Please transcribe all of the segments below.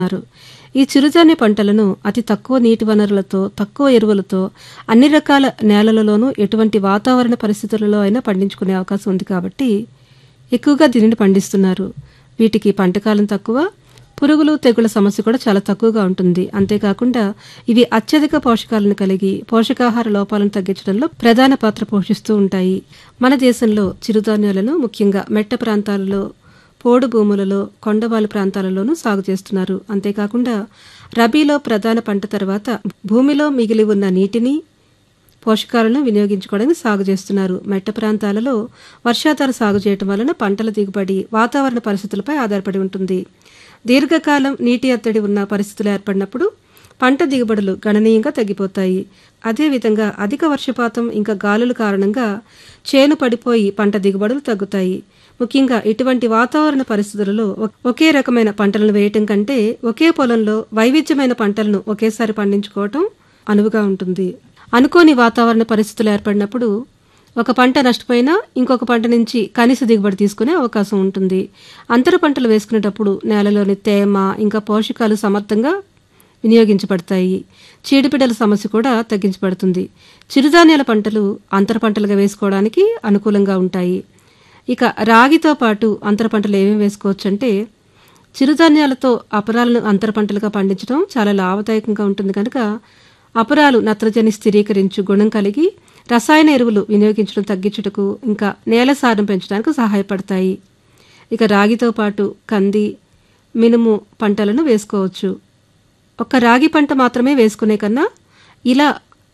ఉన్నారు ఈ చిరుధాన్య పంటలను అతి తక్కువ నీటి వనరులతో తక్కువ ఎరువులతో అన్ని రకాల నేలలలోనూ ఎటువంటి వాతావరణ పరిస్థితులలో అయినా పండించుకునే అవకాశం ఉంది కాబట్టి ఎక్కువగా దీనిని పండిస్తున్నారు వీటికి పంటకాలం తక్కువ పురుగులు తెగుళ్ల సమస్య కూడా చాలా తక్కువగా ఉంటుంది అంతేకాకుండా ఇవి అత్యధిక పోషకాలను కలిగి పోషకాహార లోపాలను తగ్గించడంలో ప్రధాన పాత్ర పోషిస్తూ ఉంటాయి మన దేశంలో చిరుధాన్యాలను ముఖ్యంగా మెట్ట ప్రాంతాలలో పోడు భూములలో కొండవాలు ప్రాంతాలలోనూ సాగు చేస్తున్నారు అంతేకాకుండా రబీలో ప్రధాన పంట తర్వాత భూమిలో మిగిలి ఉన్న నీటిని పోషకాలను వినియోగించుకోవడానికి సాగు చేస్తున్నారు మెట్ట ప్రాంతాలలో వర్షాధార సాగు చేయటం వలన పంటల దిగుబడి వాతావరణ పరిస్థితులపై ఆధారపడి ఉంటుంది దీర్ఘకాలం నీటి ఎత్తడి ఉన్న పరిస్థితులు ఏర్పడినప్పుడు పంట దిగుబడులు గణనీయంగా తగ్గిపోతాయి అదేవిధంగా అధిక వర్షపాతం ఇంకా గాలుల కారణంగా చేను పడిపోయి పంట దిగుబడులు తగ్గుతాయి ముఖ్యంగా ఇటువంటి వాతావరణ పరిస్థితులలో ఒకే రకమైన పంటలను వేయటం కంటే ఒకే పొలంలో వైవిధ్యమైన పంటలను ఒకేసారి పండించుకోవటం అనువుగా ఉంటుంది అనుకోని వాతావరణ పరిస్థితులు ఏర్పడినప్పుడు ఒక పంట నష్టపోయినా ఇంకొక పంట నుంచి కనీస దిగుబడి తీసుకునే అవకాశం ఉంటుంది అంతర పంటలు వేసుకునేటప్పుడు నేలలోని తేమ ఇంకా పోషకాలు సమర్థంగా వినియోగించబడతాయి చీడిపిడల సమస్య కూడా తగ్గించబడుతుంది చిరుధాన్యాల పంటలు అంతర పంటలుగా వేసుకోవడానికి అనుకూలంగా ఉంటాయి ఇక రాగితో పాటు అంతర పంటలు ఏమేమి వేసుకోవచ్చు అంటే చిరుధాన్యాలతో అపరాలను అంతర పంటలుగా పండించడం చాలా లాభదాయకంగా ఉంటుంది కనుక అపరాలు నత్రజని స్థిరీకరించు గుణం కలిగి రసాయన ఎరువులు వినియోగించడం తగ్గించుటకు ఇంకా నేల సారం పెంచడానికి సహాయపడతాయి ఇక రాగితో పాటు కంది మినుము పంటలను వేసుకోవచ్చు ఒక్క రాగి పంట మాత్రమే వేసుకునే కన్నా ఇలా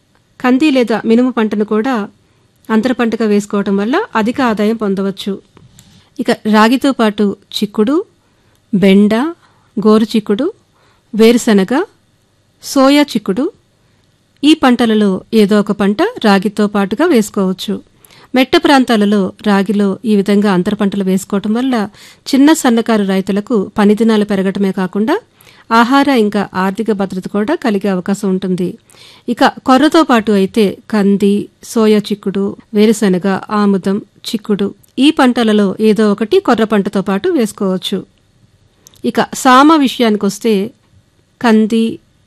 కంది లేదా మినుము పంటను కూడా అంతర పంటగా వేసుకోవటం వల్ల అధిక ఆదాయం పొందవచ్చు ఇక రాగితో పాటు చిక్కుడు బెండ గోరు చిక్కుడు వేరుశనగ సోయా చిక్కుడు ఈ పంటలలో ఏదో ఒక పంట రాగితో పాటుగా వేసుకోవచ్చు మెట్ట ప్రాంతాలలో రాగిలో ఈ విధంగా అంతర పంటలు వేసుకోవటం వల్ల చిన్న సన్నకారు రైతులకు పని దినాలు పెరగటమే కాకుండా ఆహార ఇంకా ఆర్థిక భద్రత కూడా కలిగే అవకాశం ఉంటుంది ఇక కొర్రతో పాటు అయితే కంది సోయా చిక్కుడు వేరుశనగ ఆముదం చిక్కుడు ఈ పంటలలో ఏదో ఒకటి కొర్ర పంటతో పాటు వేసుకోవచ్చు ఇక సామ విషయానికి వస్తే కంది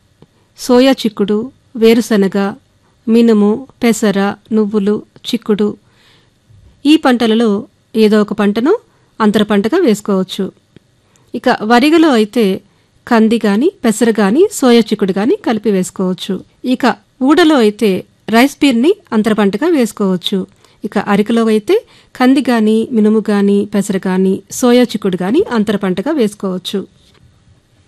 సోయా చిక్కుడు వేరుశనగ మినుము పెసర నువ్వులు చిక్కుడు ఈ పంటలలో ఏదో ఒక పంటను అంతర పంటగా వేసుకోవచ్చు ఇక వరిగలో అయితే కంది గాని పెసర గాని సోయా చిక్కుడు గాని కలిపి వేసుకోవచ్చు ఇక ఊడలో అయితే రైస్ పీర్ని అంతర పంటగా వేసుకోవచ్చు ఇక అరికలో అయితే కంది గాని మినుము గాని పెసర గాని సోయా చిక్కుడు గాని అంతర పంటగా వేసుకోవచ్చు